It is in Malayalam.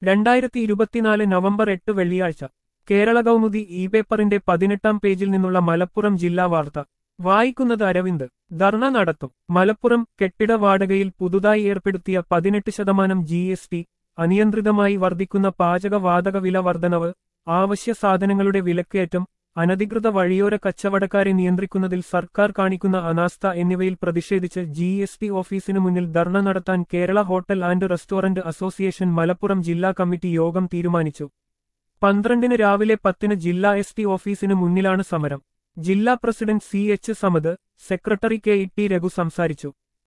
രണ്ടായിരത്തി ഇരുപത്തിനാല് നവംബർ എട്ട് വെള്ളിയാഴ്ച കേരള കൗമുദി ഇ പേപ്പറിന്റെ പതിനെട്ടാം പേജിൽ നിന്നുള്ള മലപ്പുറം ജില്ലാ വാർത്ത വായിക്കുന്നത് അരവിന്ദ് ധർണ നടത്തും മലപ്പുറം കെട്ടിട വാടകയിൽ പുതുതായി ഏർപ്പെടുത്തിയ പതിനെട്ട് ശതമാനം ജി എസ് ടി അനിയന്ത്രിതമായി വർദ്ധിക്കുന്ന പാചകവാതക വില വർധനവ് ആവശ്യ സാധനങ്ങളുടെ വിലക്കയറ്റം അനധികൃത വഴിയോര കച്ചവടക്കാരെ നിയന്ത്രിക്കുന്നതിൽ സർക്കാർ കാണിക്കുന്ന അനാസ്ഥ എന്നിവയിൽ പ്രതിഷേധിച്ച് ജി എസ് ടി ഓഫീസിനു മുന്നിൽ ധർണ നടത്താൻ Kerala hotel and restaurant association Malappuram ജില്ലാ കമ്മിറ്റി യോഗം തീരുമാനിച്ചു പന്ത്രണ്ടിന് രാവിലെ പത്തിന് ജില്ലാ എസ് ടി ഓഫീസിന് മുന്നിലാണ് സമരം ജില്ലാ president C H Samad secretary K E T Raghu സംസാരിച്ചു